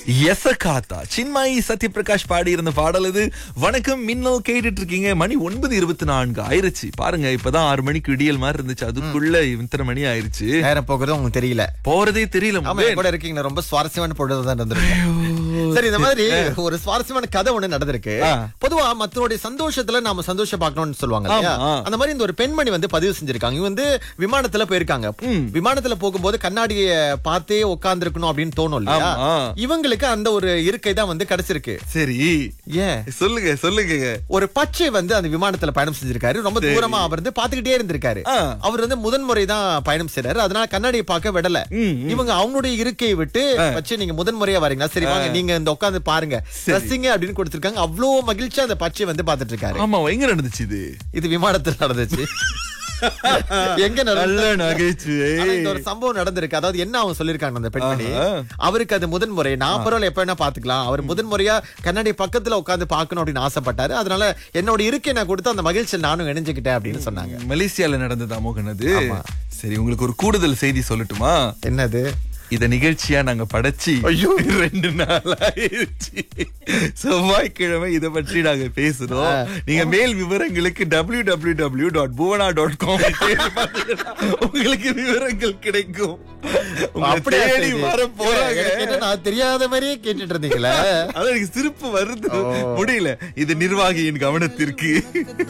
எசகாத்தா சின்மாயி சத்யபிரகாஷ் பாடி இருந்த பாடல் இது வணக்கம் மின்னல் கேட்டுட்டு இருக்கீங்க மணி ஒன்பது இருபத்தி நான்கு ஆயிருச்சு பாருங்க இப்பதான் ஆறு மணிக்கு விடியல் மாதிரி இருந்துச்சு அதுக்குள்ள இத்தனை மணி ஆயிருச்சு நேரம் போகிறது உங்களுக்கு தெரியல போறதே தெரியல ஆமா என் கூட இருக்கீங்க ரொம்ப சுவாரஸ்யமான பொழுது தான் நடந்திருக்கு சரி இந்த மாதிரி ஒரு சுவாரஸ்யமான கதை ஒண்ணு நடந்திருக்கு ஆ. பொதுவா மத்தவருடைய சந்தோஷத்துல நாம சந்தோஷம் பார்க்கணும்னு சொல்லுவாங்க இல்லையா ஆமா. அந்த மாதிரி இந்த ஒரு பெண்மணி வந்து பதிவு செஞ்சிருக்காங்க இவங்க வந்து விமானத்துல போயிருக்காங்க விமானத்துல போகும்போது கண்ணாடிய பார்த்தே உட்கார்ந்து இருக்கணும் அப்படின்னு தோணும் இல்லையா ஆமா. இவங்களுக்கு அந்த ஒரு இருக்கை தான் வந்து கிடைச்சிருக்கு சரி ஏன் சொல்லுங்க சொல்லுங்க ஒரு பச்சை வந்து அந்த விமானத்துல பயணம் செஞ்சிருக்காரு ரொம்ப தூரமா அவர் வந்து பாத்துக்கிட்டே இருந்திருக்காரு ஆ. அவர் வந்து முதன் முறை தான் பயணம் செய்றாரு அதனால கண்ணாடியை பார்க்க விடல ம், இவங்க அவங்களுடைய இருக்கையை விட்டு வச்சு நீங்க முதன் முறையா வரீங்களா சரி வாங்க நீங்க இந்த உட்கார்ந்து பாருங்க ரசிங்க அப்படின்னு கொடுத்திருக்காங்க அவ்வளவு மகிழ்ச்சியா அந்த பச்சை வந்து பாத்துட்டு இருக்காரு ஆமா எங்க நடந்துச்சு இது இது விமானத்தில் நடந்துச்சு எங்க நல்ல நடந்து நகைச்சுவை ஆனா இந்த ஒரு சம்பவம் நடந்திருக்கு அதாவது என்ன அவங்க சொல்லிருக்காங்க அந்த பெண்மணி ஆஹா. அவருக்கு அது முதன் முறை நான் பரவாயில்ல எப்ப வேணா பாத்துக்கலாம் அவர் முதன் முறையா கண்ணாடி பக்கத்துல உட்கார்ந்து பார்க்கணும் அப்படின்னு ஆசைப்பட்டாரு அதனால என்னோட இருக்கை நான் கொடுத்து அந்த மகிழ்ச்சியில் நானும் இணைஞ்சுக்கிட்டேன் அப்படின்னு சொன்னாங்க மலேசியால நடந்ததா மோகன் அது ஆமா. சரி உங்களுக்கு ஒரு கூடுதல் செய்தி சொல்லட்டுமா என்னது இத நிகழ்ச்சியா நாங்க படைச்சு ஐயோ. ரெண்டு நாள் ஆயிருச்சு செவ்வாய்க்கிழமை இத பற்றி நாங்க பேசுறோம் நீங்க மேல் விவரங்களுக்கு W W W dot Bhuvana dot com உங்களுக்கு விவரங்கள் கிடைக்கும் உங்களை அப்படியா தேடி செய்தி? வர போறாங்க எனக்கு என்ன, நான் தெரியாத மாதிரியே கேட்டுட்டு இருந்தீங்களே அதான் எனக்கு சிரிப்பு வருது முடியல இது நிர்வாகியின் கவனத்திற்கு